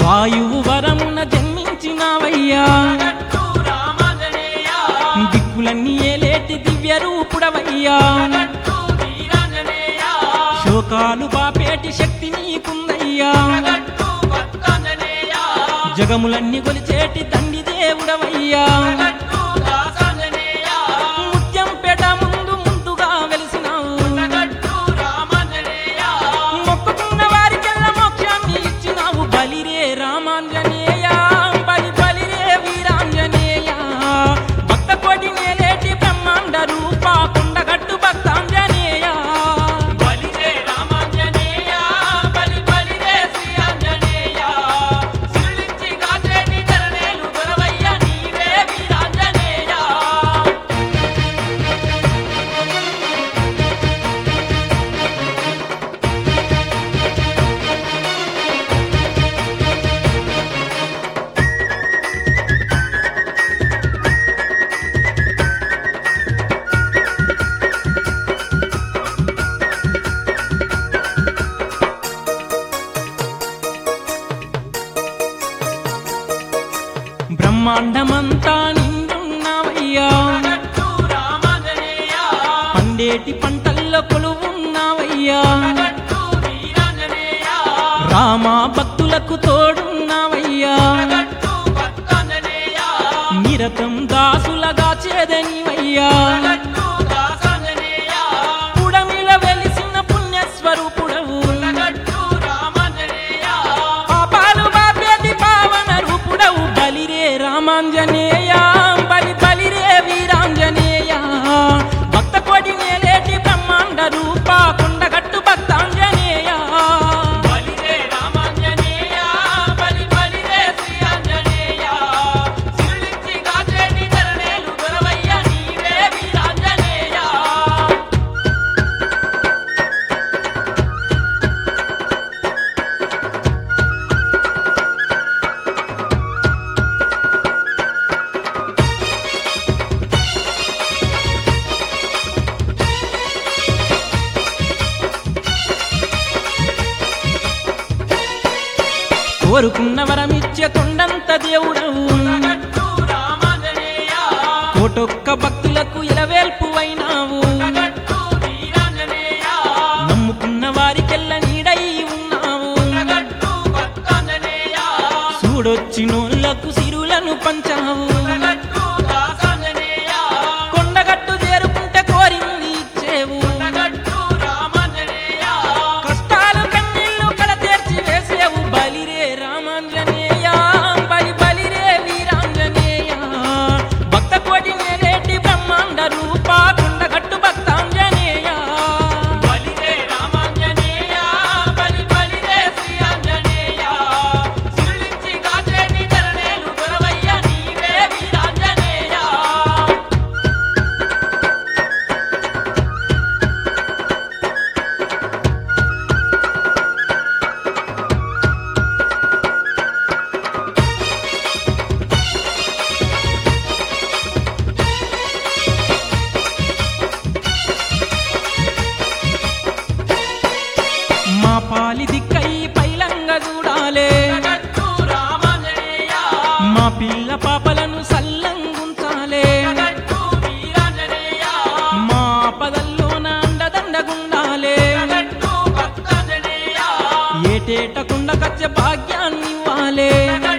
వాయువు వరమున జన్మించినావయ్యా గట్టు రామాంజనేయ దిక్కులన్నీ ఏలేటి దివ్య రూపుడవయ్యా గట్టు వీరాంజనేయ శోకాలు బాపేటి శక్తి నీకుందయ్యా గట్టు భక్తాంజనేయ జగములన్నీ కొలిచేటి తండ్రి దేవుడవయ్యా గట్టు దాసాంజనేయ ముత్యం పేట ముందు ముందుగా వెలిసినావు గట్టు రామాంజనేయ మొక్కుకున్న వారికెల్ల మోక్షాన్ని ఇచ్చినావు బలిరే రామాంజనేయ బలి బలిరే వీరాంజనేయ భక్త కోటి నేలేటి బ్రహ్మాండ రూప కొండగట్టు భక్తాంజనేయ బలిరే రామాంజనేయ బలి బలిరే శ్రీ ఆంజనేయ సిరులిచ్చి కాచేటి చరణేలు దొరవయ్య నీవే వీరాంజనేయ బ్రహ్మాండమంతా నిండున్నావయ్యా గట్టు రామాంజనేయ పండేటి పంటల్లో కొలువున్నావయ్యా గట్టు వీరాంజనేయ రామ భక్తులకు తోడున్నావయ్యా గట్టు భక్తాంజనేయ నిరతం దాసులగా చేదనివయ్యా గట్టు దాసాంజనేయ పుడమిల వెలిసిన పుణ్యస్వరూపుడవు గట్టు రామాంజనేయ పాపాలు బాపేటి పావన రూపుడవు బలిరే రామాంజనేయ బలి బలిరే వీరాంజనేయ భక్త కోటి నేలేటి బ్రహ్మాండ రూప కొండగట్టు భక్తాంజనేయ బలిరే రామాంజనేయ బలి బలిరే శ్రీ ఆంజనేయ సిరులిచ్చి కాచేటి చరణేలు దొరవయ్య నీవే వీరాంజనేయ కోరుకున్న వరమిచ్చే కొండంత దేవుడవు గట్టు రామాంజనేయ కోటొక్క భక్తులకు ఇలవేల్పు అయినావు గట్టు వీరాంజనేయ నమ్ముకున్న వారికెల్ల నీడై ఉన్నావు గట్టు భక్తాంజనేయ చూడొచ్చినోళ్లకు సిరులను పంచావు గట్టు దాసాంజనేయ కొండగట్టు చేరుకుంటే కోరింది ఇచ్చేవు గట్టు రామాంజనేయ కష్టాలు కన్నీళ్లు కడ తీర్చి వేసేవు బలిరే రామాంజనేయ బలి బలిరే వీరాంజనేయ భక్త కోటి నేలేటి బ్రహ్మాండ రూప కొండగట్టు భక్తాంజనేయ బలిరే రామాంజనేయ బలి బలిరే శ్రీ ఆంజనేయ సిరులిచ్చి కాచేటి చరణేలు దొరవయ్య నీవే వీరాంజనేయ మా పాలి దిక్కై పైలంగ చూడాలే గట్టు రామాంజనేయ మా పిల్ల పాపలను సల్లంగుంచాలే గట్టు వీరాంజనేయ మా పదల్లోన అండదండగుండాలే గట్టు భక్తాంజనేయ ఏటేట కుండకచ్చ భాగ్యాన్నివ్వాలే గట్టు